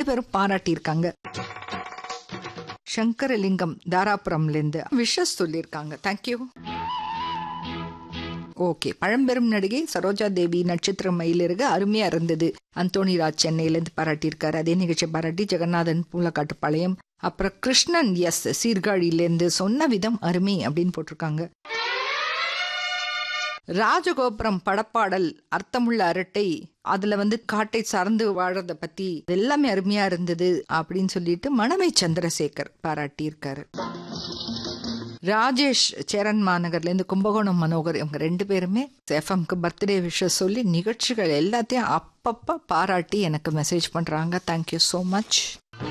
பேரும் பாராட்டியிருக்காங்க சங்கரலிங்கம் தாராபுரம்லேருந்து விஷஸ் சொல்லியிருக்காங்க தேங்க்யூ ஓகே பழம்பெரும் நடிகை சரோஜா தேவி நட்சத்திர மயிலிறகு அருமையா இருந்தது அந்தோணி ராஜ் சென்னையிலேருந்து பாராட்டியிருக்காரு அதே நிகழ்ச்சி பாராட்டி ஜெகநாதன் பூலக்காட்டுப்பாளையம் அப்புறம் கிருஷ்ணன் எஸ் சீர்காழியிலேருந்து சொன்ன விதம் அருமை அப்படின்னு போட்டிருக்காங்க ராஜகோபுரம் படப்பாடல் அர்த்தமுள்ள அரட்டை அதுல வந்து காட்டை சார்ந்து வாழறத பத்தி எல்லாமே அருமையா இருந்தது அப்படின்னு சொல்லிட்டு மணவை சந்திரசேகர் பாராட்டியிருக்காரு ராஜேஷ் சேரன் மாநகர்ல இருந்து கும்பகோணம் மனோகர் இவங்க ரெண்டு பேருமே எஃப்எம்க்கு பர்த்டே விஷஸ் சொல்லி நிகழ்ச்சிகள் எல்லாத்தையும் அப்பப்ப பாராட்டி எனக்கு மெசேஜ் பண்றாங்க தேங்க்யூ ஸோ மச்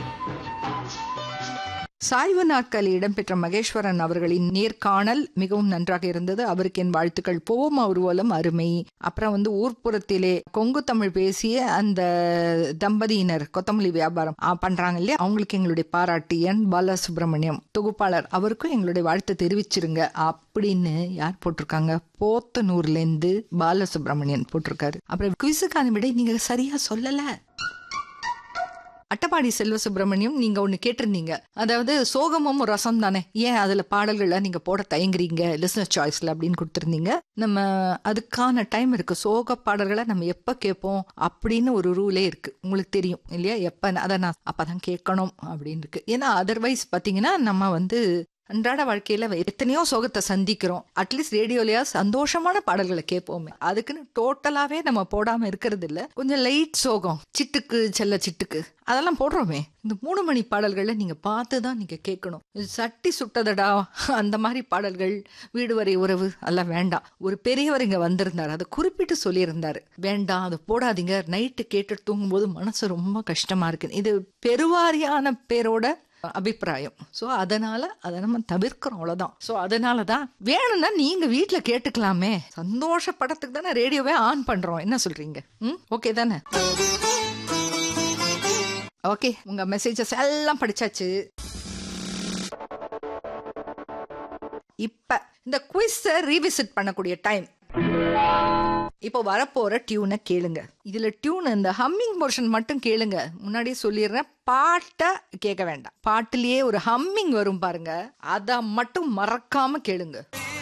சாய்வு நாட்களில் இடம்பெற்ற மகேஸ்வரன் அவர்களின் நேர்காணல் மிகவும் நன்றாக இருந்தது அவருக்கு என் வாழ்த்துக்கள் போவோம் ஊர்வலம் அருமை அப்புறம் வந்து ஊர்ப்புறத்திலே கொங்கு தமிழ் பேசிய அந்த தம்பதியினர் கொத்தமல்லி வியாபாரம் ஆ, பண்றாங்க இல்லையா அவங்களுக்கு எங்களுடைய பாராட்டு என் பாலசுப்ரமணியம் தொகுப்பாளர் அவருக்கும் எங்களுடைய வாழ்த்து தெரிவிச்சிருங்க அப்படின்னு யார் போட்டிருக்காங்க போத்தனூர்ல இருந்து பாலசுப்ரமணியன் போட்டிருக்காரு அப்புறம் குவிசுக்கான விடை நீங்க சரியா சொல்லல அட்டப்பாடி செல்வ சுப்பிரமணியம் நீங்க ஒண்ணு கேட்டிருந்தீங்க அதாவது சோகமும் ரசம் தானே ஏன் அதுல பாடல்களை நீங்க போட தயங்குறீங்க லிசனர் சாய்ஸ்ல அப்படின்னு கொடுத்துருந்தீங்க நம்ம அதுக்கான டைம் இருக்கு சோக பாடல்களை நம்ம எப்ப கேட்போம் அப்படின்னு ஒரு ரூலே இருக்கு உங்களுக்கு தெரியும் இல்லையா எப்ப அதை நான் அப்பதான் கேட்கணும் அப்படின்னு இருக்கு ஏன்னா அதர்வைஸ் பாத்தீங்கன்னா நம்ம வந்து அன்றாட வாழ்க்கையில எத்தனையோ சோகத்தை சந்திக்கிறோம் அட்லீஸ்ட் ரேடியோலயா சந்தோஷமான பாடல்களை கேட்போமே அதுக்குன்னு டோட்டலாவே நம்ம போடாம இருக்கிறது இல்ல கொஞ்சம் லைட் சோகம் சிட்டுக்கு செல்ல சிட்டுக்கு அதெல்லாம் போடுறோமே இந்த மூணு மணி பாடல்களை நீங்க பார்த்து தான் நீங்க கேட்கணும் இது சட்டி சுட்டதடா அந்த மாதிரி பாடல்கள் வீடு வரை உறவு எல்லாம் வேண்டாம் ஒரு பெரியவர் இங்க வந்திருந்தார் அதை குறிப்பிட்டு சொல்லியிருந்தாரு வேண்டாம் அதை போடாதீங்க நைட்டு கேட்டு தூங்கும்போது மனசு ரொம்ப கஷ்டமா இருக்கு இது பெருவாரியான பேரோட அபிப்பிராயம் ஸோ அதனால அதை நம்ம தவிர்க்கிறோம் அவ்வளோதான் ஸோ அதனால தான் வேணும்னா நீங்க வீட்டில் கேட்டுக்கலாமே சந்தோஷப்படத்துக்கு தானே ரேடியோவே ஆன் பண்றோம் என்ன சொல்றீங்க ம் ஓகே தானே ஓகே உங்க மெசேஜஸ் எல்லாம் படிச்சாச்சு இப்ப இந்த குவிஸை ரீவிசிட் பண்ணக்கூடிய டைம் இப்போ வரப்போற டியூனை கேளுங்க இதுல டியூன் இந்த ஹம்மிங் போர்ஷன் மட்டும் கேளுங்க முன்னாடியே சொல்லிடுறேன் பாட்டை கேட்க வேண்டாம் பாட்டுலயே ஒரு ஹம்மிங் வரும் பாருங்க அத மட்டும் மறக்காம கேளுங்க